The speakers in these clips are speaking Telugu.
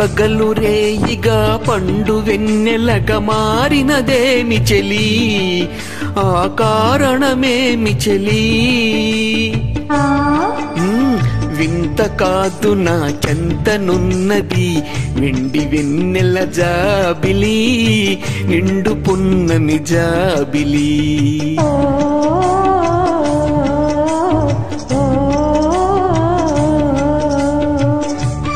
పగలు రేయిగా పండు వెన్నెలగా మారినదేమి చెలి ఆ కారణమేమి చెలి ఆ మ్మ్, వింత కాదు నా చెంతనున్నది వెండి వెన్నెల జాబిలి నిండు పున్నమి జాబిలి ఓ ఓ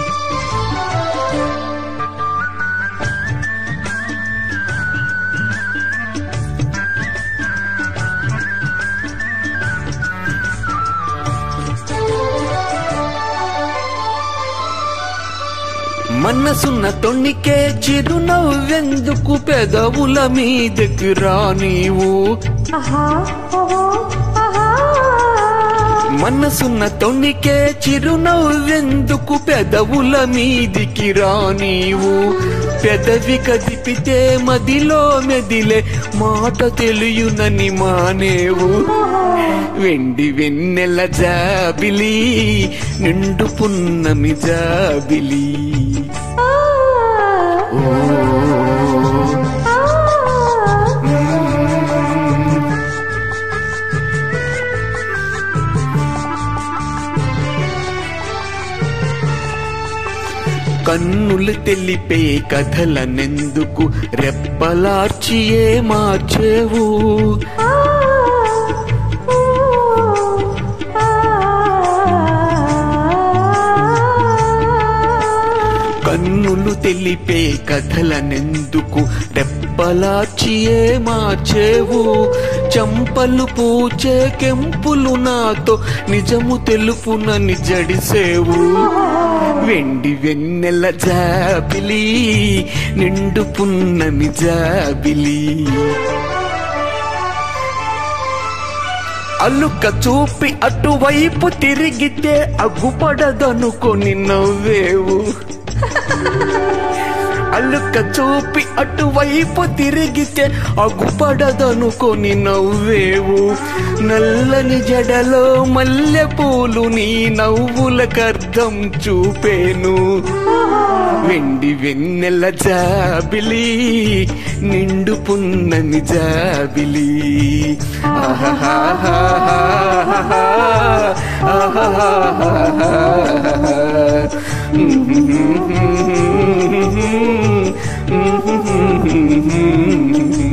మనసున్న తొణికే చిరునవ్వెందుకు పెదవుల మీదకి రా నీవు ఆహా ఓహో ఆహా మనసున్న తొణికే చిరునవ్వెందుకు పెదవుల మీదికి రా నీవు పెదవి కదిపితే మదిలో మెదిలే మాట తెలియునని మానేవు వెండి వెన్నెల జాబిలి నిండు పున్నమి జాబిలి ఆ ఓ ఆ కన్నులు తెలిపే కథలనెందుకు రెప్పలార్చియే మార్చేవు ఆ ఓ ఆ కన్నులు తెలిపే కథలనెందుకు రెప్పలార్చియే మార్చేవు చంపలు పూచే కెంపులు నాతో నిజము తెలుపునని జడిసేవు వెండి వెన్నెల జాబిలి నిండు పున్నమి జాబిలి అల్లుక చూపి అటువైపు తిరిగితే అగ్గుపడదనుకొని నవ్వేవు అల్లుక చూపి అటువైపు తిరిగితే అగుపడదనుకొని నవ్వేవు నల్లని జడలో మల్లె పూలు నీ నవ్వులకర్థం చూపేను వెండి వెన్నెల జాబిలి నిండు పున్నమి జాబిలి ఆహాహాహాహాహా, ఆహాహాహాహా.